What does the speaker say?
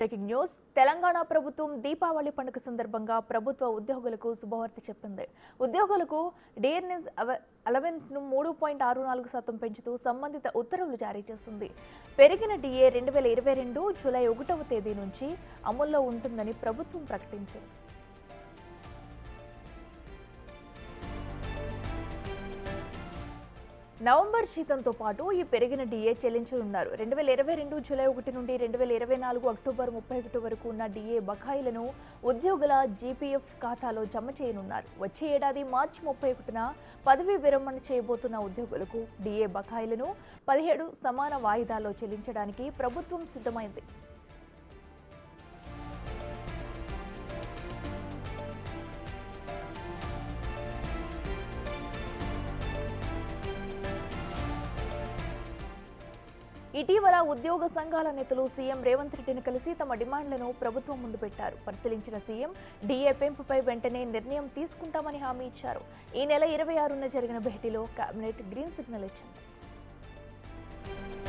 breaking news Telangana ప్రభుత్వం దీపావళి పండుగ సందర్భంగా ప్రభుత్వ ఉద్యోగులకు శుభవార్త చెప్పింది ఉద్యోగులకు డిఎన్ఎస్ అలవెన్స్ ను మూడు పాయింట్ ఆరు నాలుగు శాతం పెంచుతూ సంబంధిత ఉత్తర్వులు జారీ చేసింది పెరిగిన డిఏ రెండు వేల ఇరవై రెండు జూలై ఒకటవ తేదీ నుంచి అమల్లో ఉంటుందని ప్రభుత్వం ప్రకటించింది నవంబర్ జీతంతో పాటు ఈ పెరిగిన డిఏ చెల్లించనున్నారు రెండు వేల ఇరవై రెండు జూలై ఒకటి నుండి రెండు వేల ఇరవై నాలుగు అక్టోబర్ ముప్పై ఒకటి వరకు ఉన్న డిఏ బకాయిలను ఉద్యోగుల జీపీఎఫ్ ఖాతాలో జమ చేయనున్నారు వచ్చే ఏడాది మార్చి ముప్పై ఒకటిన పదవీ విరమణ చేయబోతున్న ఉద్యోగులకు డిఏ బకాయిలను పదిహేడు సమాన వాయిదాల్లో చెల్లించడానికి ప్రభుత్వం సిద్ధమైంది ఇటీవల ఉద్యోగ సంఘాల నేతలు సీఎం రేవంత్ రెడ్డిని కలిసి తమ డిమాండ్లను ప్రభుత్వం ముందు పెట్టారు పరిశీలించిన సీఎం డీఏ పెంపుపై వెంటనే నిర్ణయం తీసుకుంటామని హామీ ఇచ్చారు ఈ నెల ఇరవై ఆరున జరిగిన భేటీలో కేబినెట్ గ్రీన్ సిగ్నల్ ఇచ్చింది